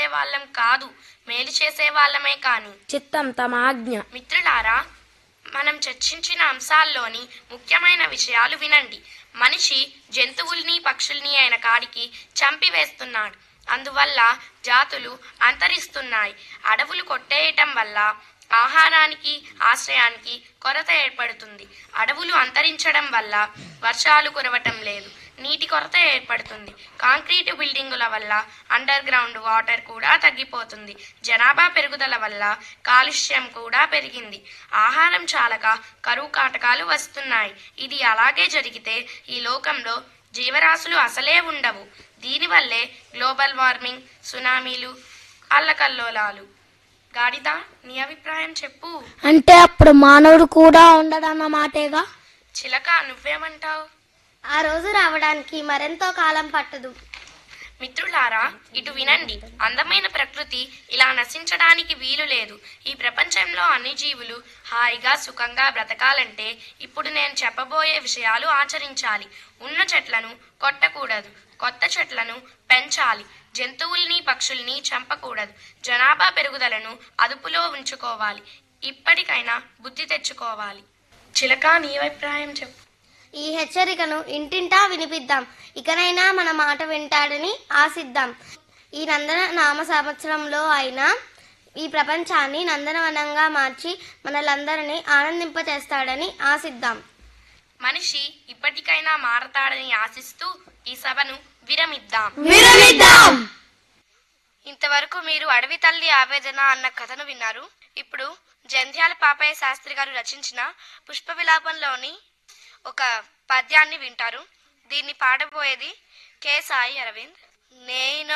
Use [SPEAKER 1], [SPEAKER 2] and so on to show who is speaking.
[SPEAKER 1] వాళ్ళం కాదు మేలు చేసే వాళ్ళమే కాని
[SPEAKER 2] చిత్తం తమ ఆజ్ఞ
[SPEAKER 1] మిత్రులారా మనం చర్చించిన అంశాల్లోని ముఖ్యమైన విషయాలు వినండి మనిషి జంతువుల్ని పక్షుల్ని అయిన కాడికి చంపివేస్తున్నాడు అందువల్ల జాతులు అంతరిస్తున్నాయి అడవులు కొట్టేయటం వల్ల ఆహారానికి ఆశ్రయానికి కొరత ఏర్పడుతుంది అడవులు అంతరించడం వల్ల వర్షాలు కురవటం లేదు నీటి కొరత ఏర్పడుతుంది కాంక్రీటు బిల్డింగుల వల్ల అండర్ గ్రౌండ్ వాటర్ కూడా తగ్గిపోతుంది జనాభా పెరుగుదల వల్ల కాలుష్యం కూడా పెరిగింది ఆహారం చాలక కరువు కాటకాలు వస్తున్నాయి ఇది అలాగే జరిగితే ఈ లోకంలో జీవరాశులు అసలే ఉండవు దీనివల్లే గ్లోబల్ వార్మింగ్ సునామీలు అల్లకల్లోలాలు గాడిద నీ అభిప్రాయం చెప్పు
[SPEAKER 2] అంటే అప్పుడు మానవుడు కూడా ఉండడన్నమాటేగా
[SPEAKER 1] చిలక నువ్వేమంటావు
[SPEAKER 3] ఆ రోజు రావడానికి మరెంతో కాలం పట్టదు
[SPEAKER 1] మిత్రులారా ఇటు వినండి అందమైన ప్రకృతి ఇలా నశించడానికి వీలు లేదు ఈ ప్రపంచంలో అన్ని జీవులు హాయిగా సుఖంగా బ్రతకాలంటే ఇప్పుడు నేను చెప్పబోయే విషయాలు ఆచరించాలి ఉన్న చెట్లను కొట్టకూడదు కొత్త చెట్లను పెంచాలి జంతువుల్ని పక్షుల్ని చంపకూడదు జనాభా పెరుగుదలను అదుపులో ఉంచుకోవాలి ఇప్పటికైనా బుద్ధి తెచ్చుకోవాలి చిలక నీ అభిప్రాయం చెప్పు
[SPEAKER 3] ఈ హెచ్చరికను ఇంటింటా వినిపిద్దాం ఇకనైనా మన మాట వింటాడని ఆశిద్దాం ఈ నందన నామ సంవత్సరంలో అయినా ఈ ప్రపంచాన్ని నందనవనంగా మార్చి మనలందరినీ ఆనందింపచేస్తాడని ఆశిద్దాం
[SPEAKER 1] మనిషి ఇప్పటికైనా మారతాడని ఆశిస్తూ ఈ సభను విరమిద్దాం ఇంతవరకు మీరు అడవి తల్లి ఆవేదన అన్న కథను విన్నారు ఇప్పుడు జంధ్యాల పాపయ్య శాస్త్రి గారు రచించిన పుష్ప విలాపంలోని ఒక పద్యాన్ని వింటారు దీన్ని పాడబోయేది కె సాయి అరవింద్ నేను